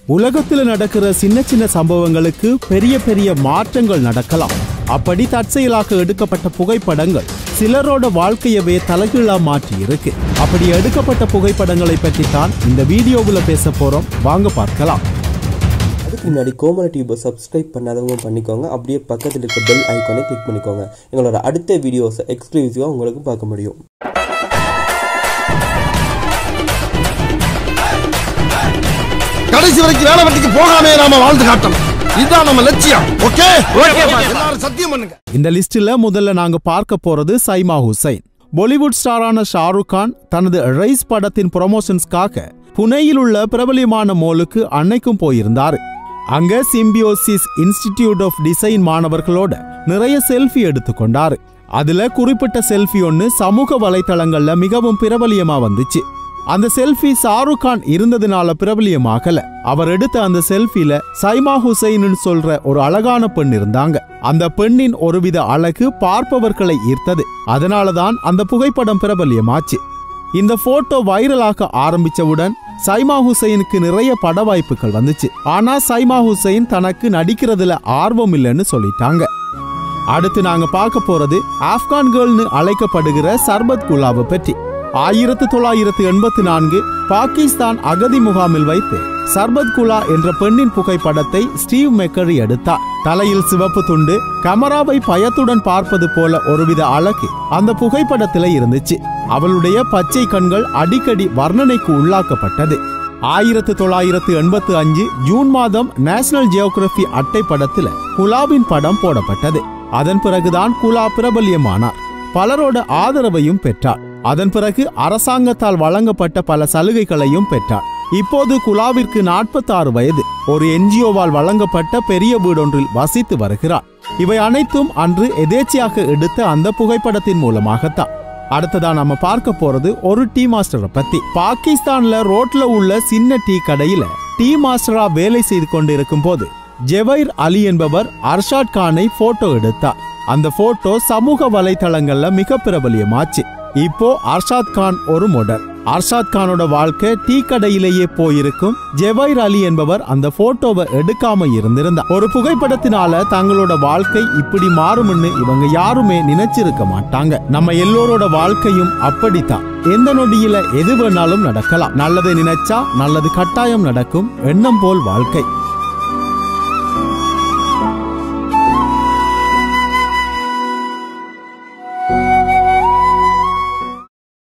உலகத்துல நடக்கிற சின்ன சின்ன சம்பவங்களுக்கு பெரிய பெரிய மாற்றங்கள் நடக்கலாம் அப்படி தற்செயலாக எடுக்கப்பட்ட புகைப்படங்கள் சிலரோட வாழ்க்கையவே தலைகீழா மாற்றி இருக்கு அப்படி எடுக்கப்பட்ட புகைப்படங்களை பற்றி தான் இந்த வீடியோவுல பேச போறோம் வாங்க பார்க்கலாம் அதுக்கு முன்னாடி கோமல டியூபை சப்ஸ்கிரைப் பண்ணாதவங்க பண்ணிக்கோங்க அப்படியே பக்கத்தில் இருக்க பெல் ஐக்கானை கிளிக் பண்ணிக்கோங்க எங்களோட அடுத்த வீடியோஸை எக்ஸ்க்ளூசிவாக உங்களுக்கு பார்க்க முடியும் கடைசி வரைக்கும் வேலை வெட்டிக்கு போகாமே நாம வாழ்ந்து காட்டணும் இதுதான் நம்ம லட்சியம் ஓகே எல்லாரும் சத்தியம் பண்ணுங்க இந்த லிஸ்ட்ல முதல்ல நாங்க பார்க்க போறது சைமா ஹுசைன் பாலிவுட் ஸ்டாரான ஷாருக் கான் தனது ரைஸ் படத்தின் ப்ரொமோஷன்ஸ்க்காக புனேயில் உள்ள பிரபலியமான மோலுக்கு அன்னைக்கும் போயிருந்தாரு அங்க சிம்பியோசிஸ் இன்ஸ்டிடியூட் ஆஃப் டிசைன் மாணவர்களோட நிறைய செல்ஃபி எடுத்துக்கொண்டாரு அதுல குறிப்பிட்ட செல்ஃபி ஒன்னு சமூக வலைத்தளங்கள்ல மிகவும் பிரபலியமா வந்துச்சு அந்த செல்ஃபி ஷாருக் கான் இருந்ததுனால பிரபலியமாகல அவர் எடுத்த அந்த செல்ஃபில சைமா ஹுசைன்னு சொல்ற ஒரு அழகான பெண் இருந்தாங்க அந்த பெண்ணின் ஒருவித அழகு பார்ப்பவர்களை ஈர்த்தது அதனாலதான் அந்த புகைப்படம் பிரபலியமாச்சு இந்த போட்டோ வைரலாக ஆரம்பிச்சவுடன் சைமா ஹுசைனுக்கு நிறைய பட வாய்ப்புகள் வந்துச்சு ஆனா சைமா ஹுசைன் தனக்கு நடிக்கிறதுல ஆர்வம் இல்லைன்னு சொல்லிட்டாங்க அடுத்து நாங்க பார்க்க போறது ஆப்கான் கேர்ள்னு அழைக்கப்படுகிற சர்பத் குலாவை பற்றி ஆயிரத்து தொள்ளாயிரத்து எண்பத்தி நான்கு பாகிஸ்தான் அகதி முகாமில் வைத்து சர்பத் குலா என்ற பெண்ணின் புகைப்படத்தை ஸ்டீவ் மெக்கரி எடுத்தார் தலையில் சிவப்பு துண்டு கமராவை பயத்துடன் பார்ப்பது போல ஒருவித அழகு அந்த புகைப்படத்தில இருந்துச்சு அவளுடைய பச்சை கண்கள் அடிக்கடி வர்ணனைக்கு உள்ளாக்கப்பட்டது ஆயிரத்து தொள்ளாயிரத்து எண்பத்து அஞ்சு ஜூன் மாதம் நேஷனல் ஜியோகிராபி அட்டை படத்துல குலாவின் படம் போடப்பட்டது அதன் பிறகுதான் குலா பிரபல்யமானார் பலரோட ஆதரவையும் பெற்றார் அதன் பிறகு அரசாங்கத்தால் வழங்கப்பட்ட பல சலுகைகளையும் பெற்றார் இப்போது குலாவிற்கு 46 வயது ஒரு என்ஜிஓவால் வழங்கப்பட்ட பெரிய வீடொன்றில் வசித்து வருகிறார் இவை அனைத்தும் அன்று எதேச்சையாக எடுத்த அந்த புகைப்படத்தின் மூலமாகத்தான் அடுத்ததா நம்ம பார்க்க போறது ஒரு டீ மாஸ்டரை பத்தி பாகிஸ்தான்ல ரோட்ல உள்ள சின்ன டீ கடையில டீ மாஸ்டரா வேலை செய்து கொண்டிருக்கும் போது ஜெவைர் அலி என்பவர் அர்ஷாத் கானை போட்டோ எடுத்தார் அந்த போட்டோ சமூக வலைதளங்கள்ல மிக பிரபலியமாச்சு இப்போ அர்ஷாத் கான் ஒரு மொடர் அர்ஷாத் கானோட வாழ்க்கை டீ கடையிலேயே போயிருக்கும் ஜெவைர் அலி என்பவர் அந்த போட்டோவை எடுக்காம இருந்திருந்தார் ஒரு புகைப்படத்தினால தங்களோட வாழ்க்கை இப்படி மாறும்னு இவங்க யாருமே நினைச்சிருக்க மாட்டாங்க நம்ம எல்லோரோட வாழ்க்கையும் அப்படித்தான் எந்த நொடியில எது வேணாலும் நடக்கலாம் நல்லது நினைச்சா நல்லது கட்டாயம் நடக்கும் எண்ணம் போல் வாழ்க்கை